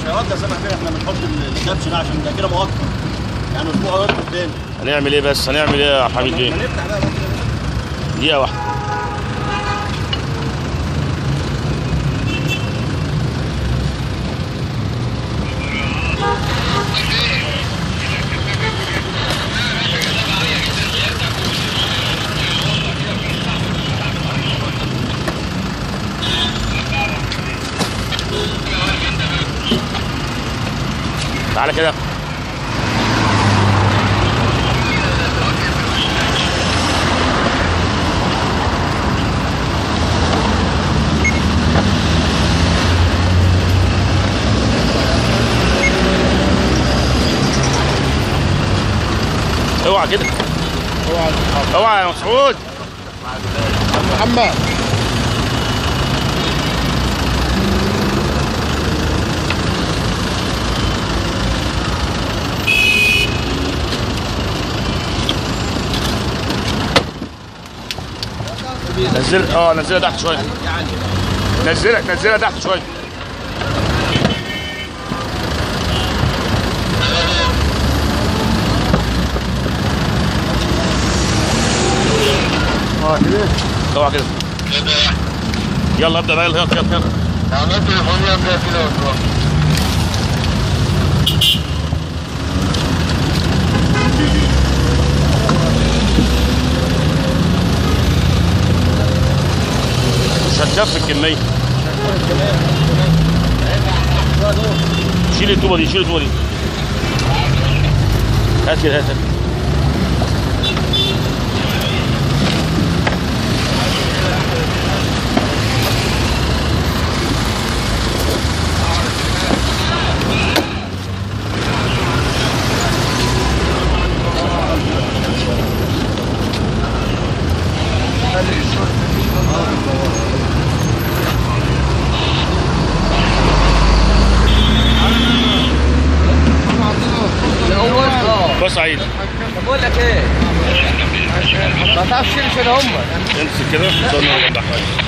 هيودي يا سامح بيه احنا بنحط الكبش ده عشان ده كده مؤقت يعني اسبوع هيودي قدام هنعمل ايه بس هنعمل ايه يا حميد بيه هنفتح بقى بقى دقيقه واحده تعالى كده اوعى كده اوعى اوعى يا مسعود محمد نزل اه نزلها تحت شويه نزلها نزلها تحت شويه اه كده اوعى كده يلا ابدا بقى يلا يلا يلا عملت تليفوني قبل كده والله مش هتكفي الكميه شيل الطوبه دي شيل الطوبه دي هات كده هات هات. بص عيد طب بقول لك ايه ما تعرفش تمشي انا هم امسك كده استنى انا بفتح